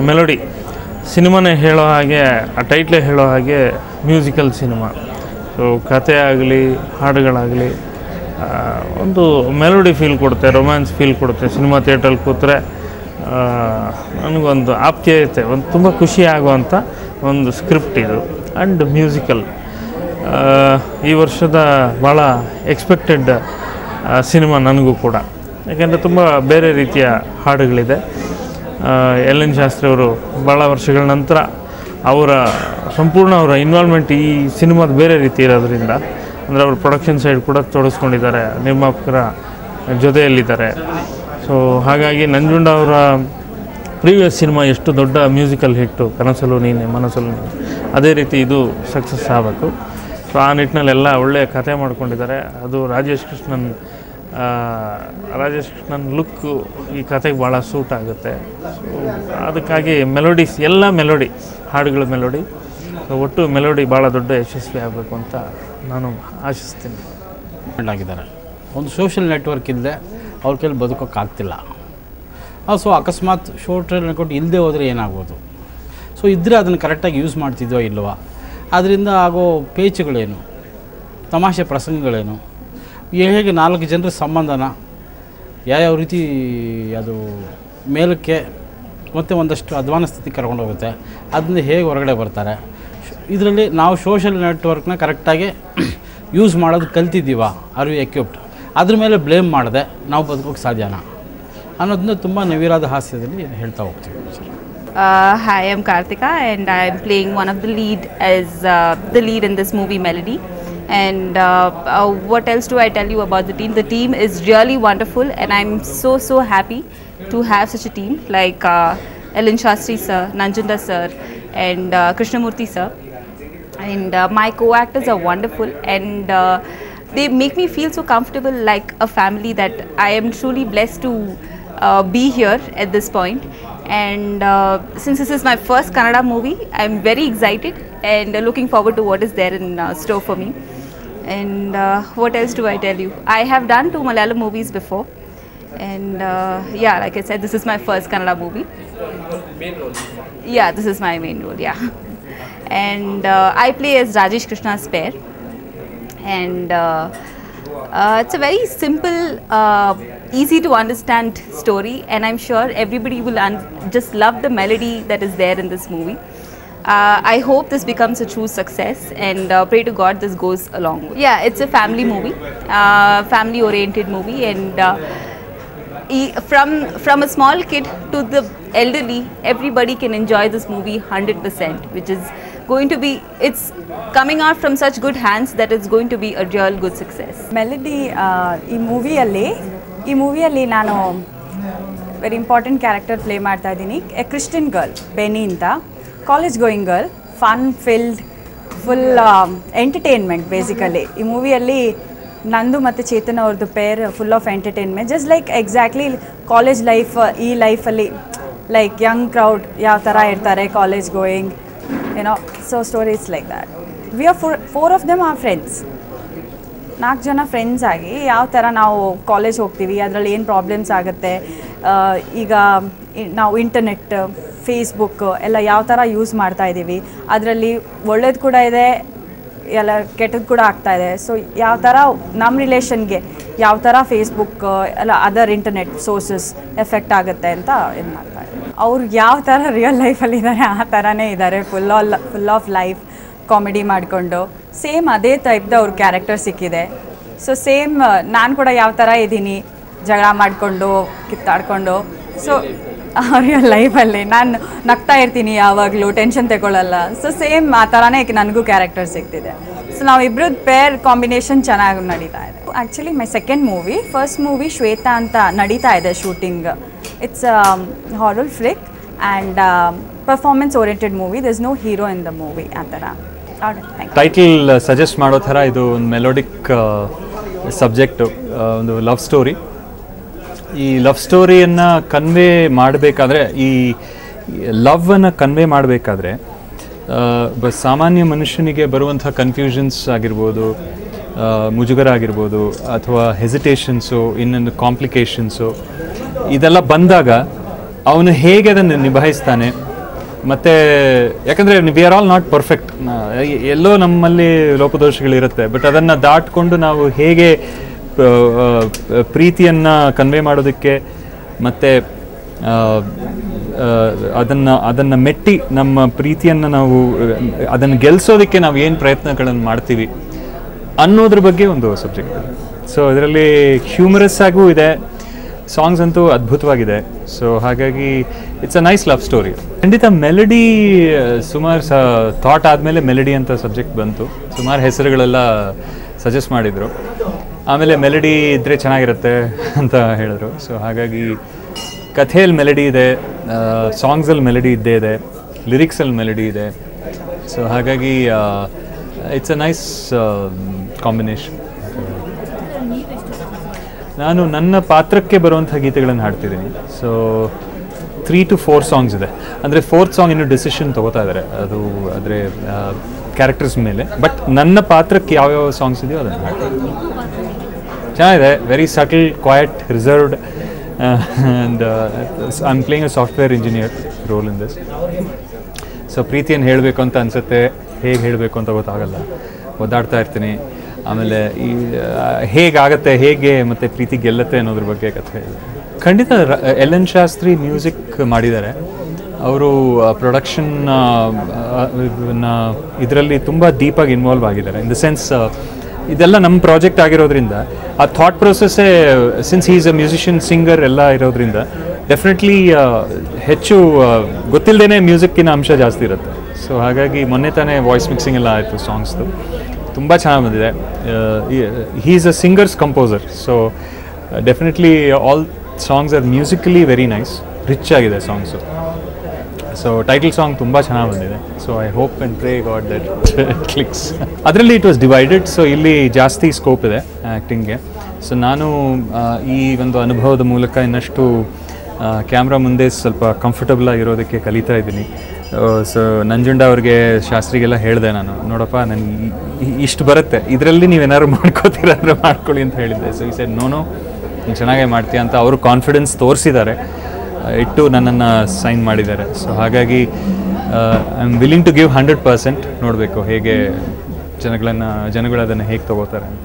Melody ಸಿನಿಮಾನೇ ಹೇಳೋ ಹಾಗೆ ಆ ಟೈಟ್ಲೇ ಹೇಳೋ ಹಾಗೆ ಮ್ಯೂಸಿಕಲ್ ಸಿನಿಮಾ ಸೊ ಕತೆ ಆಗಲಿ ಹಾಡುಗಳಾಗಲಿ ಒಂದು ಮೆಲೋಡಿ ಫೀಲ್ ಕೊಡುತ್ತೆ ರೊಮ್ಯಾನ್ಸ್ ಫೀಲ್ ಕೊಡುತ್ತೆ ಸಿನಿಮಾ ಥಿಯೇಟ್ರಲ್ಲಿ ಕೂತ್ರೆ ಆ, ನನಗೊಂದು ಆಪ್ಯಾಯತೆ ಒಂದು ತುಂಬ ಖುಷಿ ಆಗುವಂಥ ಒಂದು ಸ್ಕ್ರಿಪ್ಟ್ ಇದು ಆ್ಯಂಡ್ ಮ್ಯೂಸಿಕಲ್ ಈ ವರ್ಷದ ಭಾಳ ಎಕ್ಸ್ಪೆಕ್ಟೆಡ್ ಸಿನಿಮಾ ನನಗೂ ಕೂಡ ಯಾಕೆಂದರೆ ತುಂಬ ಬೇರೆ ರೀತಿಯ ಹಾಡುಗಳಿದೆ ಆ, ಎಲ್ ಎನ್ ಶಾಸ್ತ್ರಿ ಅವರು ಭಾಳ ವರ್ಷಗಳ ನಂತರ ಅವರ ಸಂಪೂರ್ಣ ಅವರ ಇನ್ವಾಲ್ವ್ಮೆಂಟ್ ಈ ಸಿನಿಮಾದ ಬೇರೆ ರೀತಿ ಇರೋದ್ರಿಂದ ಅಂದರೆ ಅವರು ಪ್ರೊಡಕ್ಷನ್ ಸೈಡ್ ಕೂಡ ತೊಡಗಿಸ್ಕೊಂಡಿದ್ದಾರೆ ನಿರ್ಮಾಪಕರ ಜೊತೆಯಲ್ಲಿದ್ದಾರೆ ಸೊ ಹಾಗಾಗಿ ನಂಜುಂಡ ಅವರ ಪ್ರೀವಿಯಸ್ ಸಿನಿಮಾ ಎಷ್ಟು ದೊಡ್ಡ ಮ್ಯೂಸಿಕಲ್ ಹಿಟ್ಟು ಕನಸಲು ನೀನೆ ಮನಸ್ಸಲು ನೀನೆ ಅದೇ ರೀತಿ ಇದು ಸಕ್ಸಸ್ ಆಗಬೇಕು ಸೊ ಆ ನಿಟ್ಟಿನಲ್ಲೆಲ್ಲ ಒಳ್ಳೆಯ ಕತೆ ಮಾಡ್ಕೊಂಡಿದ್ದಾರೆ ಅದು ರಾಜೇಶ್ ಕೃಷ್ಣನ್ ಆ, ರಾಜೇಶ್ ಕೃಷ್ಣನ್ ಲುಕ್ಕು ಈ ಕತೆಗೆ ಭಾಳ ಸೂಟ್ ಆಗುತ್ತೆ ಸೊ ಅದಕ್ಕಾಗಿ ಮೆಲೋಡಿಸ್ ಎಲ್ಲ ಮೆಲೋಡಿ ಹಾಡುಗಳ ಮೆಲೋಡಿ ಸೊ ಒಟ್ಟು ಮೆಲೋಡಿ ಭಾಳ ದೊಡ್ಡ ಯಶಸ್ವಿ ಆಗಬೇಕು ಅಂತ ನಾನು ಆಶಿಸ್ತೀನಿ ಆಗಿದ್ದಾರೆ ಒಂದು ಸೋಷಿಯಲ್ ನೆಟ್ವರ್ಕ್ ಇಲ್ಲದೆ ಅವ್ರ ಕೈಲಿ ಬದುಕೋಕ್ಕಾಗ್ತಿಲ್ಲ ಸೊ ಅಕಸ್ಮಾತ್ ಶೋರ್ಟ್ ನೆಟ್ವರ್ಕ್ ಇಲ್ಲದೆ ಹೋದರೆ ಏನಾಗ್ಬೋದು ಸೊ ಇದ್ದರೆ ಅದನ್ನು ಕರೆಕ್ಟಾಗಿ ಯೂಸ್ ಮಾಡ್ತಿದ್ವೋ ಇಲ್ವಾ ಅದರಿಂದ ಆಗೋ ಪೇಚುಗಳೇನು ತಮಾಷೆ ಪ್ರಸಂಗಗಳೇನು ಹೇಗೆ ನಾಲ್ಕು ಜನರ ಸಂಬಂಧನ ಯಾವ್ಯಾವ ರೀತಿ ಅದು ಮೇಲಕ್ಕೆ ಮತ್ತು ಒಂದಷ್ಟು ಅಧ್ವಾನ ಸ್ಥಿತಿ ಕರ್ಕೊಂಡು ಹೋಗುತ್ತೆ ಅದರಿಂದ ಹೇಗೆ ಹೊರಗಡೆ ಬರ್ತಾರೆ ಇದರಲ್ಲಿ ನಾವು ಸೋಷಿಯಲ್ ನೆಟ್ವರ್ಕ್ನ ಕರೆಕ್ಟಾಗಿ ಯೂಸ್ ಮಾಡೋದು ಕಲ್ತಿದ್ದೀವ ಆರ್ ವಿ ಎಕ್ವಿಪ್ಡ್ ಅದ್ರ ಮೇಲೆ ಬ್ಲೇಮ್ ಮಾಡದೆ ನಾವು ಬದುಕೋಕ್ಕೆ ಸಾಧ್ಯನಾ ಅನ್ನೋದನ್ನ ತುಂಬ ನವಿರಾದ ಹಾಸ್ಯದಲ್ಲಿ ಹೇಳ್ತಾ ಹೋಗ್ತೀವಿ sir Uh, hi, I'm Kartika, and I'm playing one of the lead as uh, the lead in this movie, Melody. And uh, uh, what else do I tell you about the team? The team is really wonderful, and I'm so so happy to have such a team like uh, Ellen Shastri sir, Nanjunda sir, and uh, Krishnamurti sir. And uh, my co-actors are wonderful, and uh, they make me feel so comfortable, like a family. That I am truly blessed to uh, be here at this point. And uh, since this is my first Kannada movie, I'm very excited and uh, looking forward to what is there in uh, store for me. And uh, what else do I tell you? I have done two Malayalam movies before, and uh, yeah, like I said, this is my first Kannada movie. Yeah, this is my main role. Yeah, and uh, I play as Rajesh Krishna's pair, and uh, uh, it's a very simple, uh, easy to understand story, and I'm sure everybody will un- just love the melody that is there in this movie. Uh, I hope this becomes a true success, and uh, pray to God this goes along. Yeah, it's a family movie, uh, family-oriented movie, and. Uh, e- from from a small kid to the elderly everybody can enjoy this movie 100% which is going to be it's coming out from such good hands that it's going to be a real good success melody ಈ ಮೂವಿಯಲ್ಲಿ ಈ ಮೂವಿಯಲ್ಲಿ ನಾನು very important character play ಮಾಡ್ತಾ ಇದ್ದೀನಿ A Christian girl Benny ಅಂತ college going girl fun filled full entertainment basically ಈ ಮೂವಿಯಲ್ಲಿ ನಂದು ಮತ್ತು ಚೇತನ್ ಅವ್ರದ್ದು pair full of entertainment just like exactly college life ಈ ಲೈಫಲ್ಲಿ ಲೈಕ್ ಯಂಗ್ ಕ್ರೌಡ್ ಯಾವ ಥರ ಇರ್ತಾರೆ ಕಾಲೇಜ್ ಗೋಯಿಂಗ್ ಏನೋ so stories like that we are four four of them are friends ನಾಲ್ಕು ಜನ ಫ್ರೆಂಡ್ಸ್ ಆಗಿ ಯಾವ ಥರ ನಾವು ಕಾಲೇಜ್ ಹೋಗ್ತೀವಿ ಅದರಲ್ಲಿ ಏನು ಪ್ರಾಬ್ಲಮ್ಸ್ ಆಗುತ್ತೆ ಆ, ಈಗ ಇ- ನಾವು ಇಂಟರ್ನೆಟ್ ಫೇಸ್ಬುಕ್ ಎಲ್ಲ ಯಾವ ಥರ ಯೂಸ್ ಮಾಡ್ತಾ ಇದ್ದೀವಿ ಅದರಲ್ಲಿ ಒಳ್ಳೇದು ಕೂಡ ಇದೆ ಎಲ್ಲ ಕೆಟ್ಟದ್ದು ಕೂಡ ಆಗ್ತಾ ಇದೆ ಸೊ ಯಾವ ಥರ ನಮ್ಮ ರಿಲೇಷನ್ಗೆ ಯಾವ ಥರ ಫೇಸ್ಬುಕ್ ಎಲ್ಲ ಅದರ್ ಇಂಟರ್ನೆಟ್ ಸೋರ್ಸಸ್ ಎಫೆಕ್ಟ್ ಆಗುತ್ತೆ ಅಂತ ಇದು ಮಾಡ್ತಾ ಇದ್ದಾರೆ ಅವ್ರು ಯಾವ ಥರ ರಿಯಲ್ ಲೈಫಲ್ಲಿ ಇದ್ದಾರೆ ಆ ಥರನೇ ಇದ್ದಾರೆ full all full of life comedy ಮಾಡಿಕೊಂಡು ಸೇಮ್ ಅದೇ ಟೈಪ್ದು ಅವ್ರ ಕ್ಯಾರೆಕ್ಟರ್ ಸಿಕ್ಕಿದೆ ಸೊ ಸೇಮ್ ನಾನು ಕೂಡ ಯಾವ ಥರ ಇದ್ದೀನಿ ಜಗಳ ಮಾಡಿಕೊಂಡು ಕಿತ್ತಾಡ್ಕೊಂಡು ಸೊ ರಿಯಲ್ ಲೈಫಲ್ಲಿ ನಾನು ನಗ್ತಾ ಇರ್ತೀನಿ ಯಾವಾಗಲೂ ಟೆನ್ಷನ್ ತಗೊಳ್ಳಲ್ಲ ಸೊ ಸೇಮ್ ಆ ಥರನೇ ನನಗೂ ಕ್ಯಾರೆಕ್ಟರ್ ಸಿಗ್ತಿದೆ ಸೊ ನಾವಿಬ್ರದ್ದು ಪೇರ್ ಕಾಂಬಿನೇಷನ್ ಚೆನ್ನಾಗಿ ನಡೀತಾ ಇದೆ actually my second movie first movie Shweta ಅಂತ ನಡೀತಾ ಇದೆ shooting it's horror flick and performance oriented movie thus no hero in the movie ಆ ಥರ ಥ್ಯಾಂಕ್ ಟೈಟಲ್ ಸಜೆಸ್ಟ್ ಮಾಡೋ ಥರ ಇದು ಒಂದು ಮೆಲೋಡಿಕ್ ಸಬ್ಜೆಕ್ಟು ಒಂದು ಲವ್ ಸ್ಟೋರಿ ಈ ಲವ್ ಸ್ಟೋರಿಯನ್ನು ಕನ್ವೆ ಮಾಡಬೇಕಾದ್ರೆ ಈ ಲವನ್ನು ಕನ್ವೆ ಮಾಡಬೇಕಾದ್ರೆ ಬ ಸಾಮಾನ್ಯ ಮನುಷ್ಯನಿಗೆ ಬರುವಂಥ ಕನ್ಫ್ಯೂಷನ್ಸ್ ಆಗಿರ್ಬೋದು ಆ, ಮುಜುಗರ ಆಗಿರ್ಬೋದು ಅಥವಾ ಹೆಸಿಟೇಷನ್ಸು ಇನ್ನೊಂದು ಕಾಂಪ್ಲಿಕೇಶನ್ಸು ಇದೆಲ್ಲ ಬಂದಾಗ ಅವನು ಹೇಗೆ ಅದನ್ನು ನಿಭಾಯಿಸ್ತಾನೆ ಮತ್ತು ಯಾಕಂದರೆ we are all not perfect ಎಲ್ಲೋ ನಮ್ಮಲ್ಲಿ ಲೋಪದೋಷಗಳಿರುತ್ತೆ ಬಟ್ ಅದನ್ನು ದಾಟ್ಕೊಂಡು ನಾವು ಹೇಗೆ ಪ್ರೀತಿಯನ್ನು ಕನ್ವೆ ಮಾಡೋದಕ್ಕೆ ಮತ್ತು ಅದನ್ನು ಅದನ್ನು ಮೆಟ್ಟಿ ನಮ್ಮ ಪ್ರೀತಿಯನ್ನು ನಾವು ಅದನ್ನು ಗೆಲ್ಲಿಸೋದಕ್ಕೆ ನಾವು ಏನು ಪ್ರಯತ್ನಗಳನ್ನು ಮಾಡ್ತೀವಿ ಅನ್ನೋದ್ರ ಬಗ್ಗೆ ಒಂದು ಸಬ್ಜೆಕ್ಟ್ ಇದೆ ಸೊ ಇದರಲ್ಲಿ ಹ್ಯೂಮರಸ್ ಆಗೂ ಇದೆ ಸಾಂಗ್ಸ್ ಅಂತೂ ಅದ್ಭುತವಾಗಿದೆ ಸೊ ಹಾಗಾಗಿ it's a nice love story ಖಂಡಿತ ಮೆಲಡಿ ಸುಮಾರು ಸ ಥಾಟ್ ಆದಮೇಲೆ ಮೆಲಡಿ ಅಂತ ಸಬ್ಜೆಕ್ಟ್ ಬಂತು ಸುಮಾರು ಹೆಸರುಗಳೆಲ್ಲ ಸಜೆಸ್ಟ್ ಮಾಡಿದರು ಆಮೇಲೆ ಮೆಲಡಿ ಇದ್ದರೆ ಚೆನ್ನಾಗಿರುತ್ತೆ ಅಂತ ಹೇಳಿದ್ರು ಸೊ ಹಾಗಾಗಿ ಕಥೆಯಲ್ಲಿ ಮೆಲಡಿ ಇದೆ ಸಾಂಗ್ಸಲ್ಲಿ ಮೆಲಡಿ ಇದ್ದೇ ಇದೆ ಲಿರಿಕ್ಸಲ್ಲಿ ಮೆಲಡಿ ಇದೆ ಸೊ ಹಾಗಾಗಿ ಇಟ್ಸ್ ಅ ನೈಸ್ ಕಾಂಬಿನೇಷನ್ ನಾನು ನನ್ನ ಪಾತ್ರಕ್ಕೆ ಬರುವಂಥ ಗೀತೆಗಳನ್ನು ಹಾಡ್ತಿದ್ದೀನಿ so three to four songs ಇದೆ ಅಂದರೆ ಫೋರ್ತ್ ಸಾಂಗ್ ಇನ್ನೂ ಡಿಸಿಷನ್ ತೊಗೋತಾ ಇದ್ದಾರೆ ಅದು ಆದರೆ ಕ್ಯಾರೆಕ್ಟರ್ಸ್ ಮೇಲೆ ಬಟ್ ನನ್ನ ಪಾತ್ರಕ್ಕೆ ಯಾವ್ಯಾವ ಸಾಂಗ್ಸ್ ಇದೆಯೋ ಅದನ್ನು ಹಾಡ್ತೀನಿ ಚೆನ್ನಾಗಿದೆ very subtle quiet reserved and I am playing a software engineer role in this so ಪ್ರೀತಿಯನ್ನು ಹೇಳಬೇಕು ಅಂತ ಅನಿಸುತ್ತೆ ಹೇಗೆ ಹೇಳಬೇಕು ಅಂತ ಗೊತ್ತಾಗಲ್ಲ ಒದ್ದಾಡ್ತಾ ಇರ್ತೀನಿ ಆಮೇಲೆ ಈ ಹೇಗಾಗತ್ತೆ ಹೇಗೆ ಮತ್ತು ಪ್ರೀತಿ ಗೆಲ್ಲತ್ತೆ ಅನ್ನೋದ್ರ ಬಗ್ಗೆ ಕಥೆ ಇದೆ ಖಂಡಿತ ಎಲ್ ಎನ್ ಶಾಸ್ತ್ರಿ ಮ್ಯೂಸಿಕ್ ಮಾಡಿದ್ದಾರೆ ಅವರು ಪ್ರೊಡಕ್ಷನ್ ಇದರಲ್ಲಿ ತುಂಬ ಡೀಪಾಗಿ ಇನ್ವಾಲ್ವ್ ಆಗಿದ್ದಾರೆ ಇನ್ ದ ಸೆನ್ಸ್ ಇದೆಲ್ಲ ನಮ್ಮ ಪ್ರಾಜೆಕ್ಟ್ ಆಗಿರೋದ್ರಿಂದ ಆ ಥಾಟ್ ಪ್ರೊಸೆಸ್ಸೇ since is a musician singer ಎಲ್ಲ ಇರೋದ್ರಿಂದ ಡೆಫಿನೆಟ್ಲಿ ಹೆಚ್ಚು ಗೊತ್ತಿಲ್ಲದೇ ಮ್ಯೂಸಿಕ್ಕಿನ ಅಂಶ ಜಾಸ್ತಿ ಇರುತ್ತೆ ಸೊ ಹಾಗಾಗಿ ಮೊನ್ನೆ ತಾನೇ ವಾಯ್ಸ್ ಮಿಕ್ಸಿಂಗ್ ಎಲ್ಲ ಆಯಿತು ಸಾಂಗ್ಸ್ದು ತುಂಬ ಚೆನ್ನಾಗಿ ಬಂದಿದೆ he is a singers composer so definitely all songs are musically very nice rich ಆಗಿದೆ ಸಾಂಗ್ಸು ಸೊ ಟೈಟಲ್ ಸಾಂಗ್ ತುಂಬ ಚೆನ್ನಾಗಿ ಬಂದಿದೆ so I hope and pray God that clicks ಅದರಲ್ಲಿ ಇಟ್ ವಾಸ್ ಡಿವೈಡೆಡ್ ಸೊ ಇಲ್ಲಿ ಜಾಸ್ತಿ ಸ್ಕೋಪ್ ಇದೆ ಆ್ಯಕ್ಟಿಂಗ್ಗೆ so ನಾನು ಆ, ಈ ಒಂದು ಅನುಭವದ ಮೂಲಕ ಇನ್ನಷ್ಟು ಕ್ಯಾಮ್ರಾ ಮುಂದೆ ಸ್ವಲ್ಪ ಕಂಫರ್ಟಬಲ್ ಆಗಿರೋದಕ್ಕೆ ಕಲಿತಾ ಇದ್ದೀನಿ ಸೊ ನಂಜುಂಡ ಅವ್ರಿಗೆ ಶಾಸ್ತ್ರಿಗೆಲ್ಲ ಹೇಳಿದೆ ನಾನು ನೋಡಪ್ಪ ನನಗೆ ಇಷ್ಟು ಬರುತ್ತೆ ಇದರಲ್ಲಿ ನೀವೇನಾದ್ರು ಮಾಡ್ಕೋತೀರ ಅಂದರೆ ಮಾಡ್ಕೊಳ್ಳಿ ಅಂತ ಹೇಳಿದ್ದೆ ಸೊ ಈ ಸೈಡ್ ನೋನು ನೀನು ಚೆನ್ನಾಗೇ ಮಾಡ್ತೀಯ ಅಂತ ಅವರು ಕಾನ್ಫಿಡೆನ್ಸ್ ತೋರಿಸಿದ್ದಾರೆ ಇಟ್ಟು ನನ್ನನ್ನು ಸೈನ್ ಮಾಡಿದ್ದಾರೆ ಸೊ ಹಾಗಾಗಿ I am willing to give hundred percent ನೋಡಬೇಕು ಹೇಗೆ ಜನಗಳನ್ನು ಜನಗಳು ಅದನ್ನು ಹೇಗೆ ತಗೋತಾರೆ ಅಂತ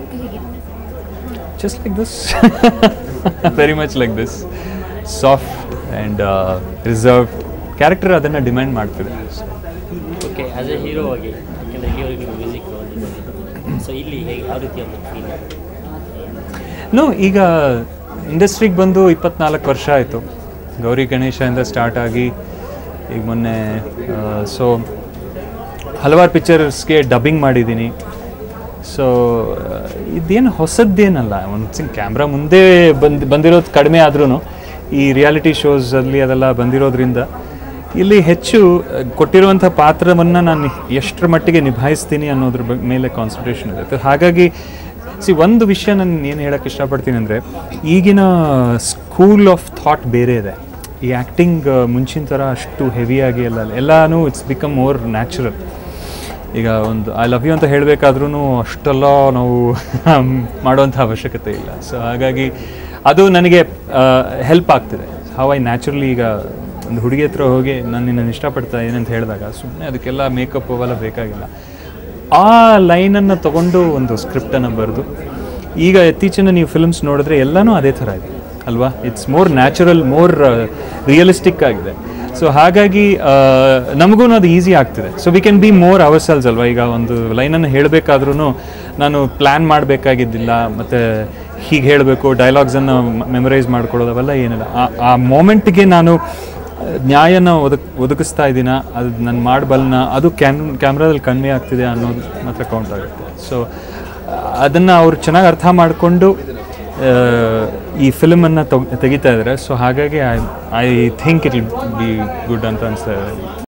just like this very much like this soft and reserve character ಅದನ್ನು ಡಿಮ್ಯಾಂಡ್ ಮಾಡ್ತಿದೆ ಓಕೆ ಆಸ್ ಎ ಹೀರೋ ಆಗಿ ಯಾಕೆಂದರೆ ಹೀರೋಗೆ ಮ್ಯೂಸಿಕ್ ಸೊ ಇಲ್ಲಿ ಹೇಗೆ ಯಾವ ರೀತಿಯ ಒಂದು ಫೀಲ್ ನೋ ಈಗ ಇಂಡಸ್ಟ್ರಿಗೆ ಬಂದು ಇಪ್ಪತ್ನಾಲ್ಕು ವರ್ಷ ಆಯಿತು ಗೌರಿ ಗಣೇಶದಿಂದ ಸ್ಟಾರ್ಟ್ ಆಗಿ ಈಗ ಮೊನ್ನೆ ಸೊ ಹಲವಾರು ಪಿಕ್ಚರ್ಸ್ಗೆ ಡಬ್ಬಿಂಗ್ ಮಾಡಿದ್ದೀನಿ ಸೊ ಇದೇನು ಹೊಸದ್ದೇನಲ್ಲ ಒಂದು ಸಿಂಗ್ ಕ್ಯಾಮ್ರಾ ಮುಂದೆ ಬಂದು ಬಂದಿರೋದು ಕಡಿಮೆ ಆದ್ರೂ ಈ ರಿಯಾಲಿಟಿ ಶೋಸಲ್ಲಿ ಅದೆಲ್ಲ ಬಂದಿರೋದ್ರಿಂದ ಇಲ್ಲಿ ಹೆಚ್ಚು ಆ, ಕೊಟ್ಟಿರುವಂಥ ಪಾತ್ರವನ್ನು ನಾನು ಎಷ್ಟರ ಮಟ್ಟಿಗೆ ನಿಭಾಯಿಸ್ತೀನಿ ಅನ್ನೋದ್ರ ಬಗ್- ಮೇಲೆ ಕಾನ್ಸಂಟ್ರೇಷನ್ ಇರುತ್ತೆ ಹಾಗಾಗಿ ಸಿ ಒಂದು ವಿಷಯ ನಾನು ಏನು ಹೇಳಕ್ಕೆ ಇಷ್ಟಪಡ್ತೀನಿ ಅಂದರೆ ಈಗಿನ ಸ್ಕೂಲ್ ಆಫ್ ಥಾಟ್ ಬೇರೆ ಇದೆ ಈ ಆ್ಯಕ್ಟಿಂಗ್ ಮುಂಚಿನ ಥರ ಅಷ್ಟು ಹೆವಿಯಾಗಿ ಎಲ್ಲ ಎಲ್ಲನೂ ಇಟ್ಸ್ ಬಿಕಮ್ ಮೋರ್ ನ್ಯಾಚುರಲ್ ಈಗ ಒಂದು ಐ ಲವ್ ಯು ಅಂತ ಹೇಳಬೇಕಾದ್ರೂ ಅಷ್ಟೆಲ್ಲ ನಾವು ಮಾಡುವಂಥ ಅವಶ್ಯಕತೆ ಇಲ್ಲ ಸೊ ಹಾಗಾಗಿ ಅದು ನನಗೆ ಹೆಲ್ಪ್ ಆಗ್ತಿದೆ ಹೌ ಐ ನ್ಯಾಚುರಲಿ ಈಗ ಒಂದು ಹುಡುಗಿ ಹತ್ರ ಹೋಗಿ ನಾನು ನಿನ್ನನ್ನು ಇಷ್ಟಪಡ್ತಾ ಏನಂತ ಹೇಳಿದಾಗ ಸುಮ್ಮನೆ ಅದಕ್ಕೆಲ್ಲ ಮೇಕಪ್ ಅವೆಲ್ಲ ಬೇಕಾಗಿಲ್ಲ ಆ ಲೈನನ್ನು ತಗೊಂಡು ಒಂದು ಸ್ಕ್ರಿಪ್ಟನ್ನು ಬರೆದು ಈಗ ಇತ್ತೀಚಿನ ನೀವು ಫಿಲ್ಮ್ಸ್ ನೋಡಿದ್ರೆ ಎಲ್ಲನೂ ಅದೇ ಥರ ಇದೆ ಅಲ್ವಾ it's more natural more realistic ಆಗಿದೆ ಸೊ ಹಾಗಾಗಿ ನಮಗೂ ಅದು ಈಸಿ ಆಗ್ತಿದೆ so we can be more ourselves ಅಲ್ವಾ ಈಗ ಒಂದು ಲೈನನ್ನು ಹೇಳಬೇಕಾದ್ರೂ ನಾನು ಪ್ಲ್ಯಾನ್ ಮಾಡಬೇಕಾಗಿದ್ದಿಲ್ಲ ಮತ್ತು ಹೀಗೆ ಹೇಳಬೇಕು ಡೈಲಾಗ್ಸನ್ನು ಮೆಮರೈಸ್ ಮಾಡ್ಕೊಳ್ಳೋದು ಅವೆಲ್ಲ ಏನಿಲ್ಲ ಆ- ಆ ಮೂಮೆಂಟ್ಗೆ ನಾನು ನ್ಯಾಯನ ಒದಕ್ ಒದಗಿಸ್ತಾ ಇದ್ದೀನ ಅದು ನಾನು ಮಾಡಬಲ್ನ ಅದು ಕ್ಯಾಮ್ ಕ್ಯಾಮ್ರಾದಲ್ಲಿ ಕಡಿಮೆ ಆಗ್ತಿದೆ ಅನ್ನೋದು ಮಾತ್ರ ಕೌಂಟ್ ಆಗುತ್ತೆ ಸೊ ಅದನ್ನು ಅವ್ರು ಚೆನ್ನಾಗಿ ಅರ್ಥ ಮಾಡಿಕೊಂಡು ಈ ಫಿಲ್ಮನ್ನು ತೆಗಿತಾ ಇದ್ದಾರೆ ಸೊ ಹಾಗಾಗಿ I I think it will be good ಅಂತ ಅನಿಸ್ತಾ ಇದೆ